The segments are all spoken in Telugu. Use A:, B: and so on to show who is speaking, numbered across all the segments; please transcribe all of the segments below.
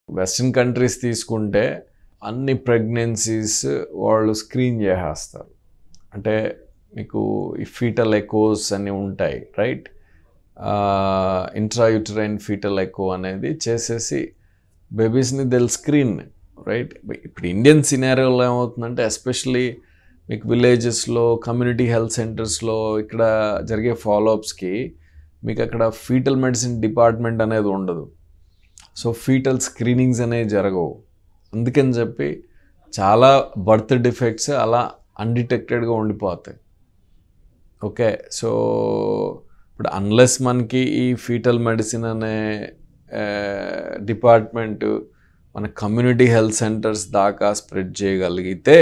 A: వెస్ట్రన్ కంట్రీస్ తీసుకుంటే అన్ని ప్రెగ్నెన్సీస్ వాళ్ళు స్క్రీన్ చేసేస్తారు అంటే మీకు ఈ ఫీటల్ ఎకోస్ అన్నీ ఉంటాయి రైట్ ఇంట్రాయూటరైన్ ఫీటల్ ఎకో అనేది చేసేసి బేబీస్ని దెల్ స్క్రీన్ రైట్ ఇప్పుడు ఇండియన్ సినారియోలో ఏమవుతుందంటే ఎస్పెషలీ మీకు విలేజెస్లో కమ్యూనిటీ హెల్త్ సెంటర్స్లో ఇక్కడ జరిగే ఫాలోఅప్స్కి మీకు అక్కడ ఫీటల్ మెడిసిన్ డిపార్ట్మెంట్ అనేది ఉండదు సో ఫీటల్ స్క్రీనింగ్స్ అనేవి జరగవు అందుకని చెప్పి చాలా బర్త్ డిఫెక్ట్స్ అలా అన్డిటెక్టెడ్గా ఉండిపోతాయి ఓకే సో ఇప్పుడు అన్లెస్ మనకి ఈ ఫీటల్ మెడిసిన్ అనే డిపార్ట్మెంట్ మన కమ్యూనిటీ హెల్త్ సెంటర్స్ దాకా స్ప్రెడ్ చేయగలిగితే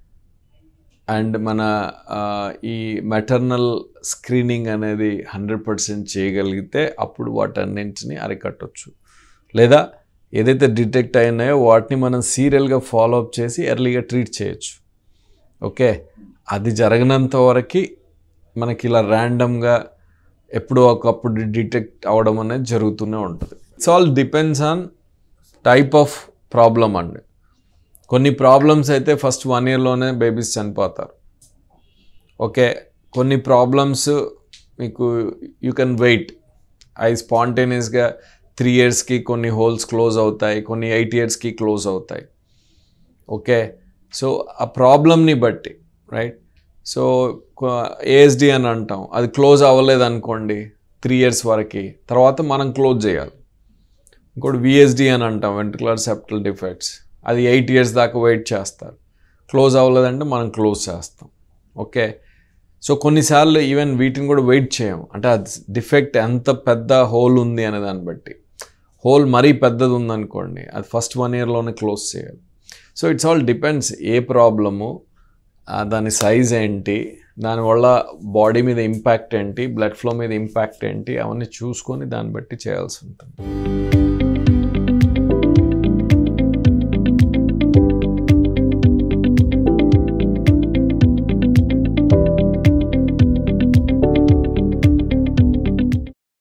A: అండ్ మన ఆ, ఈ మెటర్నల్ స్క్రీనింగ్ అనేది హండ్రెడ్ పర్సెంట్ చేయగలిగితే అప్పుడు వాటన్నింటిని అరికట్టవచ్చు లేదా ఏదైతే డిటెక్ట్ అయినాయో వాటిని మనం సీరియల్గా ఫాలో అప్ చేసి ఎర్లీగా ట్రీట్ చేయొచ్చు ఓకే అది జరగనంత వరకు మనకి ఇలా ర్యాండమ్గా ఎప్పుడో ఒకప్పుడు డిటెక్ట్ అవ్వడం అనేది జరుగుతూనే ఉంటుంది it's all depends on type of problem అండి కొన్ని ప్రాబ్లమ్స్ అయితే ఫస్ట్ వన్ ఇయర్లోనే బేబీస్ చనిపోతారు ఓకే కొన్ని ప్రాబ్లమ్స్ మీకు యూ కెన్ వెయిట్ అవి స్పాంటేనియస్గా త్రీ ఇయర్స్కి కొన్ని హోల్స్ క్లోజ్ అవుతాయి కొన్ని ఎయిట్ ఇయర్స్కి క్లోజ్ అవుతాయి ఓకే సో ఆ ప్రాబ్లమ్ని బట్టి రైట్ సో ఏఎస్డి అని అంటాం అది క్లోజ్ అవ్వలేదు అనుకోండి త్రీ ఇయర్స్ వరకు తర్వాత మనం క్లోజ్ చేయాలి ఇంకోటి విఎస్డి అని అంటాం వెంట్రుకులర్ సెప్టల్ డిఫెక్ట్స్ అది ఎయిట్ ఇయర్స్ దాకా వెయిట్ చేస్తారు క్లోజ్ అవ్వలేదంటే మనం క్లోజ్ చేస్తాం ఓకే సో కొన్నిసార్లు ఈవెన్ వీటిని కూడా వెయిట్ చేయం అంటే అది డిఫెక్ట్ ఎంత పెద్ద హోల్ ఉంది అనే దాన్ని బట్టి హోల్ మరీ పెద్దది ఉందనుకోండి అది ఫస్ట్ వన్ ఇయర్లోనే క్లోజ్ చేయాలి సో ఇట్స్ ఆల్ డిపెండ్స్ ఏ ప్రాబ్లము దాని సైజ్ ఏంటి దానివల్ల బాడీ మీద ఇంపాక్ట్ ఏంటి బ్లడ్ ఫ్లో మీద ఇంపాక్ట్ ఏంటి అవన్నీ చూసుకొని దాన్ని బట్టి చేయాల్సి ఉంటుంది